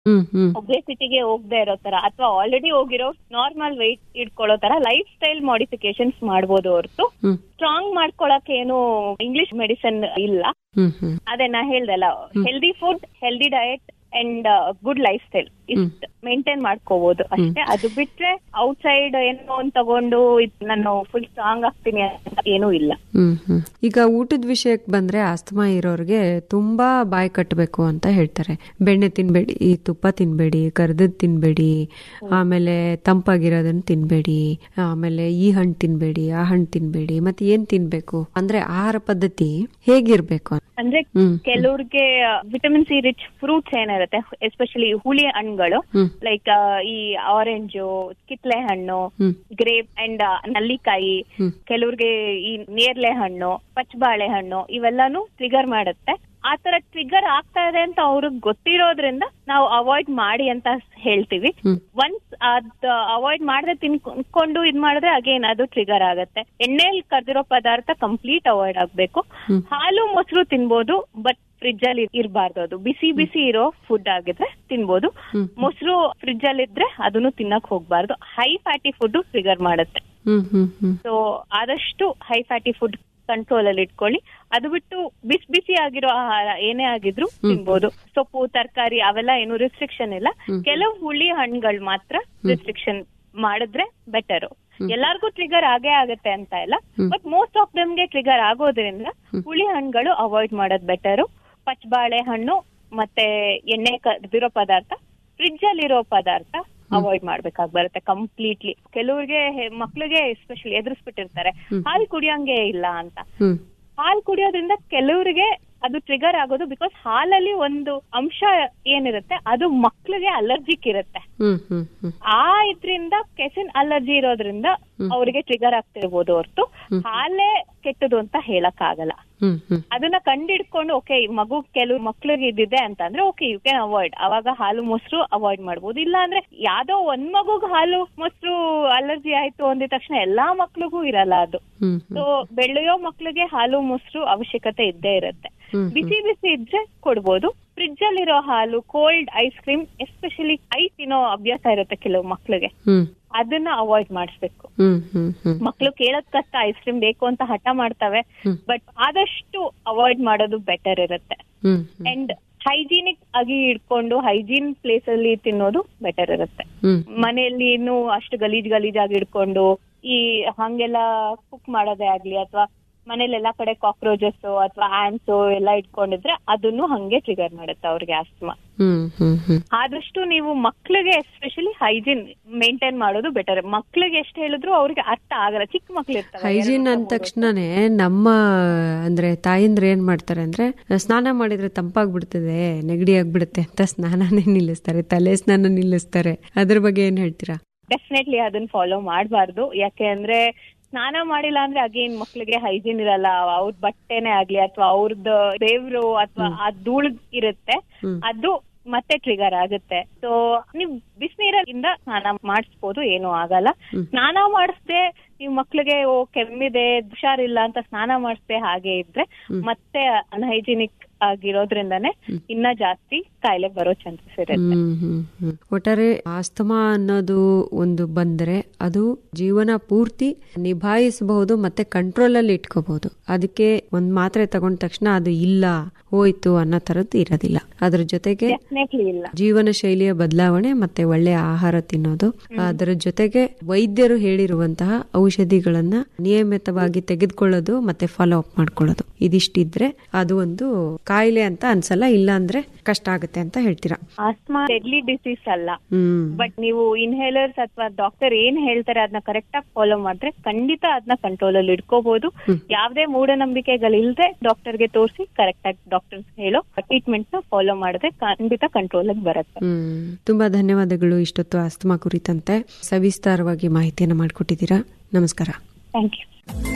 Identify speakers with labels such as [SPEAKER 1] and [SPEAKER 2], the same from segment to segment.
[SPEAKER 1] ಹ್ಮ್ ಹ್ಮ್
[SPEAKER 2] ಒಬೆಸಿಟಿಗೆ ಹೋಗದೆ ಇರೋ ತರ ಅಥವಾ ಆಲ್ರೆಡಿ ಹೋಗಿರೋ ನಾರ್ಮಲ್ ವೆಯ್ಟ್ ಇಟ್ಕೊಳ್ಳೋ ತರ ಲೈಫ್ ಸ್ಟೈಲ್ ಮಾಡಿಫಿಕೇಶನ್ಸ್ ಮಾಡ್ಬೋದು ಹೊರತು
[SPEAKER 1] ಹ್ಮ್
[SPEAKER 2] ಸ್ಟ್ರಾಂಗ್ ಮಾಡ್ಕೊಳಕ್ ಏನು ಇಂಗ್ಲಿಷ್ ಮೆಡಿಸಿನ್ ಇಲ್ಲ
[SPEAKER 1] ಹ್ಮ್ ಹ್ಮ್
[SPEAKER 2] ಅದೇ ನಾ ಹೇಳ್ದಲ್ಲ healthy food healthy diet and good lifestyle ಇಷ್ಟ ಮೇಂಟೈನ್ ಮಾಡ್ಕೋಬಹುದು ಅಷ್ಟೇ ಅದು ಬಿಟ್ರೆ ಔಟ್ಸೈಡ್ ಏನೋ ಒಂದ್ ತಗೊಂಡು ಇದ್ ನಾನು ಫುಲ್ ಸ್ಟ್ರಾಂಗ್ ಆಗ್ತೀನಿ ಅಂತ ಏನೂ ಇಲ್ಲ
[SPEAKER 1] ಹ್ಮ್ ಹ್ಮ್ ಈಗ ಊಟದ ವಿಷಯಕ್ಕೆ ಬಂದ್ರೆ ಆಸ್ತಮಾ ಇರೋರ್ಗೆ ತುಂಬಾ ಬಾಯಿ ಕಟ್ಟಬೇಕು ಅಂತ ಹೇಳ್ತಾರೆ ಬೆಣ್ಣೆ ತಿನ್ಬೇಡಿ ತುಪ್ಪ ತಿನ್ಬೇಡಿ ಕರ್ದದ್ ತಿನ್ಬೇಡಿ ಆಮೇಲೆ ತಂಪಾಗಿರೋದನ್ನ ತಿನ್ಬೇಡಿ ಆಮೇಲೆ ಈ ಹಣ್ಣು ತಿನ್ಬೇಡಿ ಆ ಹಣ್ಣು ತಿನ್ಬೇಡಿ ಮತ್ತೆ ಏನ್ ತಿನ್ಬೇಕು ಅಂದ್ರೆ ಆಹಾರ ಪದ್ಧತಿ ಹೇಗಿರ್ಬೇಕು
[SPEAKER 2] ಅಂದ್ರೆ
[SPEAKER 1] ಹ್ಮ್.
[SPEAKER 2] ಕೆಲವ್ರಿಗೆ ವಿಟಮಿನ್ ಸಿ ರಿಚ್ ಫ್ರೂಟ್ಸ್ ಏನಿರುತ್ತೆ ಎಸ್ಪೆಷಲಿ ಹುಳಿ ಹಣ್ಣುಗಳು
[SPEAKER 1] ಹ್ಮ್.
[SPEAKER 2] ಲೈಕ್ ಈ ಆರೆಂಜು ಕಿತ್ಲೆ ಹಣ್ಣು
[SPEAKER 1] ಹ್ಮ್.
[SPEAKER 2] ಗ್ರೇಪ್ ಅಂಡ್ ನಲ್ಲಿಕಾಯಿ
[SPEAKER 1] ಹ್ಮ್.
[SPEAKER 2] ಕೆಲವ್ರಿಗೆ ಈ ನೇರ್ಲೆ ಹಣ್ಣು ಪಚ್ಚಬಾಳೆ ಹಣ್ಣು ಇವೆಲ್ಲಾನು ಟ್ರಿಗರ್ ಮಾಡುತ್ತೆ ಆ ತರ ಟ್ರಿಗರ್ ಆಗ್ತಾ ಇದೆ ಅಂತ ಅವ್ರಿಗೆ ಗೊತ್ತಿರೋದ್ರಿಂದ ನಾವು ಅವಾಯ್ಡ್ ಮಾಡಿ ಅಂತ ಹೇಳ್ತೀವಿ
[SPEAKER 1] ಹ್ಮ್.
[SPEAKER 2] ಒನ್ಸ್ ಅದ್ ಅವಾಯ್ಡ್ ಮಾಡದೆ ತಿನ್ಕೊಂಡು ಇದ್ ಮಾಡಿದ್ರೆ ಅಗೇನ್ ಅದು ಟ್ರಿಗರ್ ಆಗುತ್ತೆ ಎಣ್ಣೆಯಲ್ಲಿ ಕರ್ದಿರೋ ಪದಾರ್ಥ ಕಂಪ್ಲೀಟ್ ಅವಾಯ್ಡ್ ಆಗ್ಬೇಕು
[SPEAKER 1] ಹ್ಮ್.
[SPEAKER 2] ಹಾಲು ಮೊಸರು ತಿನ್ಬೋದು ಬಟ್ ಫ್ರಿಜ್ ಅಲ್ಲಿ ಇರಬಾರ್ದು ಅದು ಬಿಸಿ ಬಿಸಿ ಇರೋ ಫುಡ್ ಆಗಿದ್ರೆ ತಿನ್ಬೋದು
[SPEAKER 1] ಹ್ಮ್.
[SPEAKER 2] ಮೊಸರು ಫ್ರಿಜ್ ಅಲ್ಲಿ ಇದ್ರೆ ಅದನ್ನು ತಿನ್ನಕ್ ಹೋಗ್ಬಾರ್ದು ಹೈ ಫ್ಯಾಟಿ ಫುಡ್ ಟ್ರಿಗರ್ ಮಾಡುತ್ತೆ
[SPEAKER 1] ಹ್ಮ್ ಹ್ಮ್ ಹ್ಮ್
[SPEAKER 2] ಸೊ ಆದಷ್ಟು ಹೈ ಫ್ಯಾಟಿ ಫುಡ್ ಕಂಟ್ರೋಲ್ ಅಲ್ಲಿ ಇಟ್ಕೊಳ್ಳಿ ಅದು ಬಿಟ್ಟು ಬಿಸಿ ಬಿಸಿ ಆಗಿರೋ ಆಹಾರ ಏನೇ ಆಗಿದ್ರು ತಿನ್ಬೋದು ಸೊಪ್ಪು ತರಕಾರಿ ಅವೆಲ್ಲ ಏನು ರಿಸ್ಟ್ರಿಕ್ಷನ್ ಇಲ್ಲ ಕೆಲವು ಹುಳಿ ಹಣ್ಣುಗಳು ಮಾತ್ರ ರಿಸ್ಟ್ರಿಕ್ಷನ್ ಮಾಡಿದ್ರೆ ಬೆಟರ್ ಎಲ್ಲಾರ್ಗೂ ಟ್ರಿಗರ್ ಆಗೇ ಆಗತ್ತೆ ಅಂತ ಇಲ್ಲ ಬಟ್ ಮೋಸ್ಟ್ ಆಫ್ ಗೆ ಟ್ರಿಗರ್ ಆಗೋದ್ರಿಂದ ಹುಳಿ ಹಣ್ಣುಗಳು ಅವಾಯ್ಡ್ ಮಾಡೋದ್ ಬೆಟರು ಪಚ್ಚಬಾಳೆ ಹಣ್ಣು ಮತ್ತೆ ಎಣ್ಣೆ ಕರ್ದಿರೋ ಪದಾರ್ಥ ಫ್ರಿಜ್ ಅಲ್ಲಿರೋ ಪದಾರ್ಥ ಅವಾಯ್ಡ್ ಮಾಡ್ಬೇಕಾಗಿ ಬರುತ್ತೆ ಕಂಪ್ಲೀಟ್ಲಿ ಕೆಲವ್ರಿಗೆ ಮಕ್ಳಿಗೆ ಎಸ್ಪೆಷಲಿ ಎದುರಿಸ್ಬಿಟ್ಟಿರ್ತಾರೆ ಹಾಲು ಕುಡಿಯಂಗೆ ಇಲ್ಲ ಅಂತ
[SPEAKER 1] ಹ್ಮ್
[SPEAKER 2] ಹಾಲು ಕುಡಿಯೋದ್ರಿಂದ ಕೆಲವರಿಗೆ ಅದು ಟ್ರಿಗರ್ ಆಗೋದು ಬಿಕಾಸ್ ಹಾಲಲ್ಲಿ ಒಂದು ಅಂಶ ಏನಿರುತ್ತೆ ಅದು ಮಕ್ಳಿಗೆ ಅಲರ್ಜಿಕ್ ಇರುತ್ತೆ
[SPEAKER 1] ಹ್ಮ್ ಹ್ಮ್ ಹ್ಮ್
[SPEAKER 2] ಆ ಇದ್ರಿಂದ ಕೆಸಿನ್ ಅಲರ್ಜಿ ಇರೋದ್ರಿಂದ ಅವರಿಗೆ ಟ್ರಿಗರ್ ಆಗ್ತಿರ್ಬೋದು ಹೊರತು ಹಾಲೇ ಕೆಟ್ಟದು ಅಂತ ಹೇಳಕ್ ಆಗಲ್ಲ
[SPEAKER 1] ಹ್ಮ್ ಹ್ಮ್
[SPEAKER 2] ಅದನ್ನ ಕಂಡಿಡ್ಕೊಂಡು ಓಕೆ ಮಗು ಕೆಲವು ಮಕ್ಳಿಗೆ ಇದ್ದಿದೆ ಅಂತ ಅಂದ್ರೆ ಓಕೆ ಯು ಕ್ಯಾನ್ ಅವಾಯ್ಡ್ ಅವಾಗ ಹಾಲು ಮೊಸರು ಅವಾಯ್ಡ್ ಮಾಡ್ಬೋದು ಇಲ್ಲ ಅಂದ್ರೆ ಯಾವ್ದೋ ಒಂದ್ ಮಗುಗ್ ಹಾಲು ಮೊಸರು ಅಲರ್ಜಿ ಆಯ್ತು ಅಂದಿದ ತಕ್ಷಣ ಎಲ್ಲಾ ಮಕ್ಳಿಗೂ ಇರಲ್ಲ ಅದು
[SPEAKER 1] ಹ್ಮ್
[SPEAKER 2] ಸೊ ಬೆಳೆಯೋ ಮಕ್ಳಿಗೆ ಹಾಲು ಮೊಸರು ಅವಶ್ಯಕತೆ ಇದ್ದೇ ಇರುತ್ತೆ
[SPEAKER 1] ಹ್ಮ್
[SPEAKER 2] ಬಿಸಿ ಬಿಸಿ ಇದ್ರೆ ಕೊಡ್ಬೋದು ಫ್ರಿಜ್ ಅಲ್ಲಿರೋ ಹಾಲು cold ice cream especially ice ತಿನ್ನೋ ಅಭ್ಯಾಸ ಇರುತ್ತೆ ಕೆಲವು ಮಕ್ಳಿಗೆ
[SPEAKER 1] ಹ್ಮ್
[SPEAKER 2] ಅದನ್ನ ಅವಾಯ್ಡ್ ಮಾಡಿಸ್ಬೇಕು
[SPEAKER 1] ಹ್ಮ್ ಹ್ಮ್ ಹ್ಮ್
[SPEAKER 2] ಮಕ್ಳು ಕೇಳೋದ್ ಕಷ್ಟ ಐಸ್ ಕ್ರೀಮ್ ಬೇಕು ಅಂತ ಹಠ ಮಾಡ್ತವೆ
[SPEAKER 1] ಹ್ಮ್.
[SPEAKER 2] ಬಟ್ ಆದಷ್ಟು ಅವಾಯ್ಡ್ ಮಾಡೋದು ಬೆಟರ್ ಇರುತ್ತೆ
[SPEAKER 1] ಹ್ಮ್
[SPEAKER 2] ಅಂಡ್ ಹೈಜೀನಿಕ್ ಆಗಿ ಇಟ್ಕೊಂಡು ಹೈಜೀನ್ ಪ್ಲೇಸ್ ಅಲ್ಲಿ ತಿನ್ನೋದು ಬೆಟರ್ ಇರುತ್ತೆ
[SPEAKER 1] ಹ್ಮ್
[SPEAKER 2] ಮನೆಯಲ್ಲಿ ಇನ್ನು ಅಷ್ಟು ಗಲೀಜ್ ಗಲೀಜಾಗಿ ಇಟ್ಕೊಂಡು ಈ ಹಂಗೆಲ್ಲ ಕುಕ್ ಮಾಡೋದೇ ಆಗ್ಲಿ ಅಥವಾ ಮನೇಲಿ ಎಲ್ಲಾ ಕಡೆ ಕಾಕ್ರೋಚಸ್ ಅಥವಾ ಆನ್ಸ್ ಎಲ್ಲ ಇಟ್ಕೊಂಡಿದ್ರೆ ಅದನ್ನು ಹಂಗೆ ಟ್ರಿಗರ್ ಮಾಡುತ್ತೆ ಅವ್ರಿಗೆ ಆಸ್ತಮಾ
[SPEAKER 1] ಹ್ಮ್ ಹ್ಮ್ ಹ್ಮ್
[SPEAKER 2] ಆದಷ್ಟು ನೀವು ಮಕ್ಳಿಗೆ ಎಸ್ಪೆಷಲಿ ಹೈಜೀನ್ ಮೇಂಟೈನ್ ಮಾಡೋದು ಬೆಟರ್ ಮಕ್ಳಿಗೆ ಎಷ್ಟು ಹೇಳಿದ್ರು ಅವ್ರಿಗೆ ಅರ್ಥ ಆಗಲ್ಲ ಚಿಕ್ಕ ಮಕ್ಳು ಇರ್ತಾರೆ
[SPEAKER 1] ಹೈಜೀನ್ ಅಂದ ತಕ್ಷಣನೇ ನಮ್ಮ ಅಂದ್ರೆ ತಾಯಿಂದ್ರ ಏನ್ ಮಾಡ್ತಾರೆ ಅಂದ್ರೆ ಸ್ನಾನ ಮಾಡಿದ್ರೆ ತಂಪಾಗ್ಬಿಡ್ತದೆ ನೆಗಡಿ ಆಗ್ಬಿಡುತ್ತೆ ಅಂತ ಸ್ನಾನನೇ ನಿಲ್ಲಿಸ್ತಾರೆ ತಲೆ ಸ್ನಾನ ನಿಲ್ಲಿಸ್ತಾರೆ ಅದ್ರ ಬಗ್ಗೆ ಏನ್ ಹೇಳ್ತೀರಾ
[SPEAKER 2] ಡೆಫಿನೆಟ್ಲಿ ಅದನ್ನ ಫಾಲೋ ಮಾಡಬಾರ್ದು ಯಾಕೆ ಅಂದ್ರೆ ಸ್ನಾನ ಮಾಡಿಲ್ಲ ಅಂದ್ರೆ ಅಗೇನ್ ಮಕ್ಳಿಗೆ ಹೈಜೀನ್ ಇರಲ್ಲ ಅವ್ರ ಬಟ್ಟೆನೆ ಆಗ್ಲಿ ಅಥವಾ ಅವ್ರದ್ದು ದೇವ್ರು ಅಥವಾ ಆ ಧೂಳ್ ಇರುತ್ತೆ
[SPEAKER 1] ಹ್ಮ್.
[SPEAKER 2] ಅದು ಮತ್ತೆ ಟ್ರಿಗರ್ ಆಗುತ್ತೆ ಸೊ ನೀವ್ ಬಿಸಿನೀರಿಂದ ಸ್ನಾನ ಮಾಡಿಸ್ಬೋದು ಏನು ಆಗಲ್ಲ ಸ್ನಾನ ಮಾಡಿಸ್ದೆ ನೀವು ಮಕ್ಳಿಗೆ ಓ ಕೆಮ್ಮಿದೆ ಹುಷಾರಿಲ್ಲ ಅಂತ ಸ್ನಾನ ಮಾಡಿಸ್ದೆ ಹಾಗೆ ಇದ್ರೆ ಮತ್ತೆ ಅನ್ಹೈಜಿನಿಕ್ ಆಗಿರೋದ್ರಿಂದಾನೇ ಇನ್ನ ಜಾಸ್ತಿ ಕಾಯಿಲೆ ಬರೋ ಚಾನ್ಸಸ್ ಇರುತ್ತೆ
[SPEAKER 1] ಹ್ಮ್ ಹ್ಮ್ ಹ್ಮ್ ಒಟ್ಟಾರೆ ಆಸ್ತಮಾ ಅನ್ನೋದು ಒಂದು ಬಂದ್ರೆ ಅದು ಜೀವನ ಪೂರ್ತಿ ನಿಭಾಯಿಸಬಹುದು ಮತ್ತೆ ಕಂಟ್ರೋಲ್ ಅಲ್ಲಿ ಇಟ್ಕೋಬಹುದು ಅದಕ್ಕೆ ಒಂದ್ ಮಾತ್ರೆ ತಗೊಂಡ ತಕ್ಷಣ ಅದು ಇಲ್ಲ ಹೋಯ್ತು ಅನ್ನೋ ತರದ್ದು ಇರೋದಿಲ್ಲ ಅದ್ರ ಜೊತೆಗೆ
[SPEAKER 2] ಡೆಫಿನೆಟ್ಲಿ ಇಲ್ಲ
[SPEAKER 1] ಜೀವನ ಶೈಲಿಯ ಬದಲಾವಣೆ ಮತ್ತೆ ಒಳ್ಳೆಯ ಆಹಾರ ತಿನ್ನೋದು ಅದರ ಜೊತೆಗೆ ವೈದ್ಯರು ಹೇಳಿರುವಂತಹ ಔಷಧಿಗಳನ್ನ ನಿಯಮಿತವಾಗಿ ತೆಗೆದುಕೊಳ್ಳೋದು ಮತ್ತೆ ಫಾಲೋ ಅಪ್ ಮಾಡ್ಕೊಳ್ಳೋದು ಇದಿಷ್ಟಿದ್ರೆ ಅದು ಒಂದು ಕಾಯಿಲೆ ಅಂತ ಅನ್ಸಲ್ಲ ಇಲ್ಲ ಅಂದ್ರೆ ಕಷ್ಟ ಆಗುತ್ತೆ ಅಂತ ಹೇಳ್ತೀರಾ
[SPEAKER 2] ಆಸ್ಮಾ ಡೆಡ್ಲಿ ಡಿಸೀಸ್ ಅಲ್ಲ
[SPEAKER 1] ಹ್ಮ್
[SPEAKER 2] ಬಟ್ ನೀವು ಇನ್ಹೇಲರ್ಸ್ ಅಥವಾ ಡಾಕ್ಟರ್ ಏನ್ ಹೇಳ್ತಾರೆ ಅದನ್ನ ಕರೆಕ್ಟ್ ಆಗಿ ಫಾಲೋ ಮಾಡಿದ್ರೆ ಖಂಡಿತ ಅದನ್ನ ಕಂಟ್ರೋಲ್ ಅಲ್ಲಿ ಇಟ್ಕೋಬಹುದು ಯಾವ್ದೇ ಮೂಢನಂಬಿಕೆಗಳಿಲ್ದೆ ಡಾಕ್ಟರ್ಗೆ ತೋರಿಸಿ ಕರೆಕ್ಟ್ ಆಗಿ ಡಾಕ್ಟರ್ಸ್ ಹೇಳೋ ಟ್ರೀಟ್ಮೆಂಟ್ ನ ಫಾಲೋ ಮಾಡಿದ್ರೆ ಖಂಡಿತ ಕಂಟ್ರೋಲ್ ಆಗಿ ಬರುತ್ತೆ
[SPEAKER 1] ಹ್ಮ್ ತುಂಬಾ ಧನ್ಯವಾದಗಳು ಇಷ್ಟೊತ್ತು ಆಸ್ತಮಾ ಕುರಿತಂತೆ ಸವಿಸ್ತಾರವಾಗಿ ಮಾಹಿತಿಯನ್ನು ಮಾಡಿಕೊಟ್ಟಿದ್ದೀರಾ ನಮಸ್ಕಾರ
[SPEAKER 2] ಥ್ಯಾಂಕ್ ಯು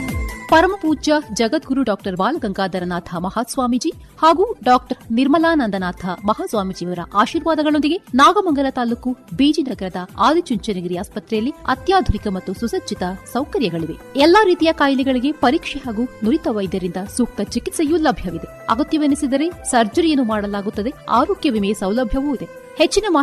[SPEAKER 3] ಪರಮ ಪೂಜ್ಯ ಜಗದ್ಗುರು ಡಾಕ್ಟರ್ ಬಾಲಗಂಗಾಧರನಾಥ ಮಹಾಸ್ವಾಮೀಜಿ ಹಾಗೂ ಡಾಕ್ಟರ್ ನಿರ್ಮಲಾನಂದನಾಥ ಮಹಾಸ್ವಾಮೀಜಿಯವರ ಆಶೀರ್ವಾದಗಳೊಂದಿಗೆ ನಾಗಮಂಗಲ ತಾಲೂಕು ಬೀಜಿನಗರದ ಆದಿಚುಂಚನಗಿರಿ ಆಸ್ಪತ್ರೆಯಲ್ಲಿ ಅತ್ಯಾಧುನಿಕ ಮತ್ತು ಸುಸಜ್ಜಿತ ಸೌಕರ್ಯಗಳಿವೆ ಎಲ್ಲಾ ರೀತಿಯ ಕಾಯಿಲೆಗಳಿಗೆ ಪರೀಕ್ಷೆ ಹಾಗೂ ನುರಿತ ವೈದ್ಯರಿಂದ ಸೂಕ್ತ ಚಿಕಿತ್ಸೆಯೂ ಲಭ್ಯವಿದೆ ಅಗತ್ಯವೆನಿಸಿದರೆ ಸರ್ಜರಿಯನ್ನು ಮಾಡಲಾಗುತ್ತದೆ ಆರೋಗ್ಯ ವಿಮೆ ಸೌಲಭ್ಯವೂ ಇದೆ ಹೆಚ್ಚಿನ ಮಾಹಿತಿ